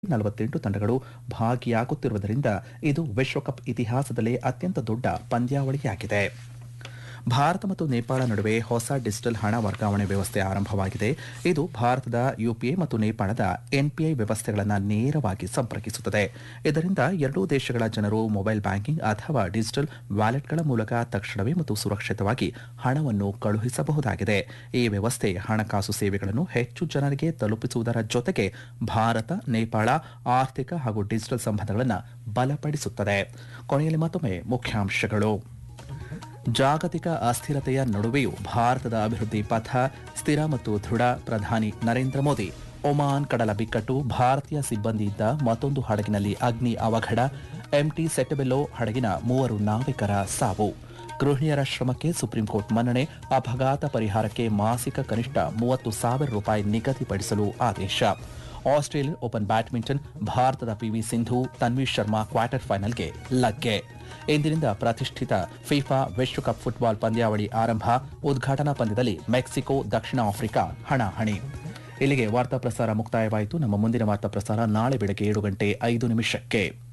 ನಲವತ್ತೆಂಟು ತಂಡಗಳು ಭಾಗಿಯಾಗುತ್ತಿರುವುದರಿಂದ ಇದು ವಿಶ್ವಕಪ್ ಇತಿಹಾಸದಲ್ಲೇ ಅತ್ಯಂತ ದೊಡ್ಡ ಪಂದ್ಯಾವಳಿಯಾಗಿದೆ ಭಾರತ ಮತ್ತು ನೇಪಾಳ ನಡುವೆ ಹೊಸ ಡಿಜಿಟಲ್ ಹಣ ವರ್ಗಾವಣೆ ವ್ಯವಸ್ಥೆ ಆರಂಭವಾಗಿದೆ ಇದು ಭಾರತದ ಯುಪಿಐ ಮತ್ತು ನೇಪಾಳದ ಎನ್ಪಿಐ ವ್ಯವಸ್ಥೆಗಳನ್ನು ನೇರವಾಗಿ ಸಂಪರ್ಕಿಸುತ್ತದೆ ಇದರಿಂದ ಎರಡೂ ದೇಶಗಳ ಜನರು ಮೊಬೈಲ್ ಬ್ಯಾಂಕಿಂಗ್ ಅಥವಾ ಡಿಜಿಟಲ್ ವ್ಯಾಲೆಟ್ಗಳ ಮೂಲಕ ತಕ್ಷಣವೇ ಮತ್ತು ಸುರಕ್ಷಿತವಾಗಿ ಹಣವನ್ನು ಕಳುಹಿಸಬಹುದಾಗಿದೆ ಈ ವ್ಯವಸ್ಥೆ ಹಣಕಾಸು ಸೇವೆಗಳನ್ನು ಹೆಚ್ಚು ಜನರಿಗೆ ತಲುಪಿಸುವುದರ ಜೊತೆಗೆ ಭಾರತ ನೇಪಾಳ ಆರ್ಥಿಕ ಹಾಗೂ ಡಿಜಿಟಲ್ ಸಂಬಂಧಗಳನ್ನು ಬಲಪಡಿಸುತ್ತದೆ ಕೊನೆಯಲ್ಲಿ ಮತ್ತೊಮ್ಮೆ ಮುಖ್ಯಾಂಶಗಳು ಜಾಗತಿಕ ಅಸ್ಥಿರತೆಯ ನಡುವೆಯೂ ಭಾರತದ ಅಭಿವೃದ್ಧಿ ಪಥ ಸ್ಥಿರ ಮತ್ತು ದೃಢ ಪ್ರಧಾನಿ ನರೇಂದ್ರ ಮೋದಿ ಒಮಾನ್ ಕಡಲ ಬಿಕ್ಕಟ್ಟು ಭಾರತೀಯ ಸಿಬ್ಬಂದಿಯಿದ್ದ ಮತ್ತೊಂದು ಹಡಗಿನಲ್ಲಿ ಅಗ್ನಿ ಅವಘಡ ಎಂಟಿ ಸೆಟಬೆಲೋ ಹಡಗಿನ ಮೂವರು ನಾವಿಕರ ಸಾವು ಗೃಹಿಣಿಯರ ಶ್ರಮಕ್ಕೆ ಸುಪ್ರೀಂಕೋರ್ಟ್ ಮನ್ನಣೆ ಅಪಘಾತ ಪರಿಹಾರಕ್ಕೆ ಮಾಸಿಕ ಕನಿಷ್ಠ ಮೂವತ್ತು ಸಾವಿರ ರೂಪಾಯಿ ನಿಗದಿಪಡಿಸಲು ಆದೇಶ ಆಸ್ಟ್ರೇಲಿಯನ್ ಓಪನ್ ಬ್ಯಾಡ್ಮಿಂಟನ್ ಭಾರತದ ಪಿವಿ ಸಿಂಧು ತನ್ವಿ ಶರ್ಮಾ ಕ್ವಾರ್ಟರ್ ಫೈನಲ್ಗೆ ಲಗ್ಗೆ ಇಂದಿನಿಂದ ಪ್ರತಿಷ್ಠಿತ ಫಿಫಾ ವಿಶ್ವಕಪ್ ಫುಟ್ಬಾಲ್ ಪಂದ್ಯಾವಳಿ ಆರಂಭ ಉದ್ಘಾಟನಾ ಪಂದ್ಯದಲ್ಲಿ ಮೆಕ್ಸಿಕೋ ದಕ್ಷಿಣ ಆಫ್ರಿಕಾ ಹಣಾಹಣಿ ಇಲ್ಲಿಗೆ ವಾರ್ತಾ ಪ್ರಸಾರ ಮುಕ್ತಾಯವಾಯಿತು ನಮ್ಮ ಮುಂದಿನ ವಾರ್ತಾ ಪ್ರಸಾರ ನಾಳೆ ಬೆಳಗ್ಗೆ ಏಳು ಗಂಟೆ ಐದು ನಿಮಿಷಕ್ಕೆ